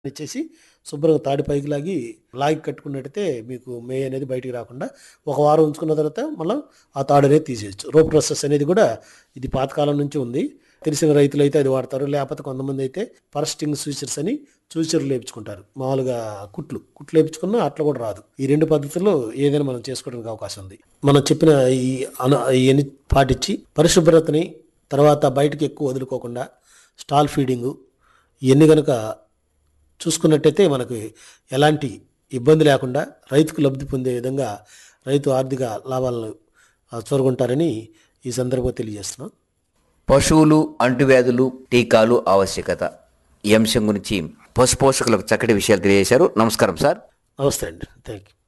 ఇచ్చేసి శుభ్రంగా తాడి పైకి లాగి లాగి కట్టుకున్నట్టయితే మీకు మే అనేది బయటికి రాకుండా ఒక వారం ఉంచుకున్న తర్వాత మళ్ళీ ఆ తాడు అనేది తీసేయచ్చు రోప్ ప్రాసెస్ అనేది కూడా ఇది పాతకాలం నుంచి ఉంది తెలిసిన రైతులు అయితే అది వాడతారు లేకపోతే కొంతమంది అయితే పరస్టింగ్ సూచర్స్ అని సూచర్లు లేపించుకుంటారు మామూలుగా కుట్లు కుట్లు లేపించుకున్నా అట్లా కూడా రాదు ఈ రెండు పద్ధతుల్లో ఏదైనా మనం చేసుకోవడానికి అవకాశం ఉంది మనం చెప్పిన ఈ అను ఇవన్నీ పాటించి పరిశుభ్రతని తర్వాత బయటకు ఎక్కువ వదులుకోకుండా స్టాల్ ఫీడింగు ఇవన్నీ కనుక చూసుకున్నట్టయితే మనకు ఎలాంటి ఇబ్బంది లేకుండా రైతుకు లబ్ధి పొందే విధంగా రైతు ఆర్థిక లాభాలను ఆ, చొరగొంటారని ఈ సందర్భంగా తెలియజేస్తున్నాం పశువులు అంటువ్యాధులు టీకాలు ఆవశ్యకత ఈ అంశం గురించి పశు పోషకులకు చక్కటి విషయాలు తెలియజేశారు నమస్కారం సార్ నమస్తే అండి థ్యాంక్ యూ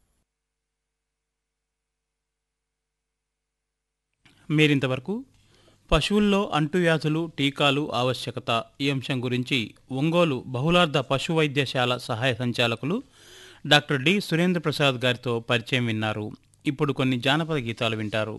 మీరింతవరకు పశువుల్లో అంటువ్యాధులు టీకాలు ఆవశ్యకత ఈ అంశం గురించి ఒంగోలు బహుళార్థ పశు వైద్యశాల సహాయ సంచాలకులు డాక్టర్ డి సురేంద్ర ప్రసాద్ గారితో పరిచయం విన్నారు ఇప్పుడు కొన్ని జానపద గీతాలు వింటారు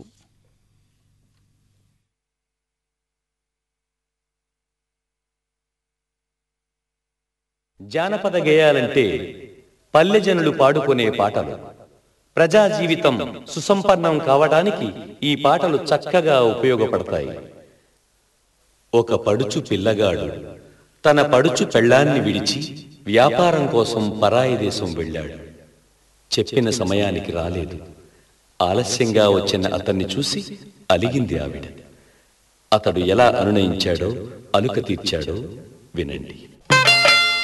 జానపద గేయాలంటే పల్లె జనులు పాడుకునే పాటలు ప్రజా జీవితం సుసంపన్నం కావడానికి ఈ పాటలు చక్కగా ఉపయోగపడతాయి ఒక పడుచు పిల్లగాడు తన పడుచు పెళ్ళాన్ని విడిచి వ్యాపారం కోసం పరాయి దేశం వెళ్ళాడు చెప్పిన సమయానికి రాలేదు ఆలస్యంగా వచ్చిన అతన్ని చూసి అలిగింది ఆవిడ అతడు ఎలా అనునయించాడో అలుక తీర్చాడో వినండి